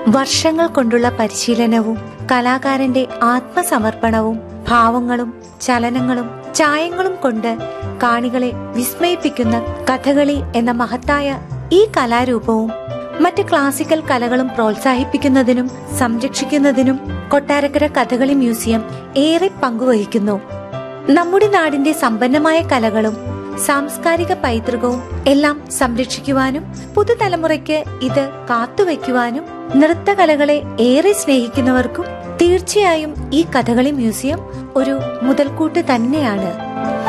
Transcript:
വർഷങ്ങൾ കൊണ്ടുള്ള പരിശീലനവും കലാകാരന്റെ ആത്മസമർപ്പണവും ഭാവങ്ങളും ചലനങ്ങളും ചായങ്ങളും കൊണ്ട് കാണികളെ വിസ്മയിപ്പിക്കുന്ന കഥകളി എന്ന മഹത്തായ ഈ കലാരൂപവും മറ്റ് ക്ലാസിക്കൽ കലകളും പ്രോത്സാഹിപ്പിക്കുന്നതിനും സംരക്ഷിക്കുന്നതിനും കൊട്ടാരക്കര കഥകളി മ്യൂസിയം ഏറെ പങ്കുവഹിക്കുന്നു നമ്മുടെ നാടിന്റെ സമ്പന്നമായ കലകളും സാംസ്കാരിക പൈതൃകവും എല്ലാം സംരക്ഷിക്കുവാനും പുതുതലമുറയ്ക്ക് ഇത് കാത്തുവയ്ക്കുവാനും നൃത്തകലകളെ ഏറെ സ്നേഹിക്കുന്നവർക്കും തീർച്ചയായും ഈ കഥകളി മ്യൂസിയം ഒരു മുതൽക്കൂട്ട് തന്നെയാണ്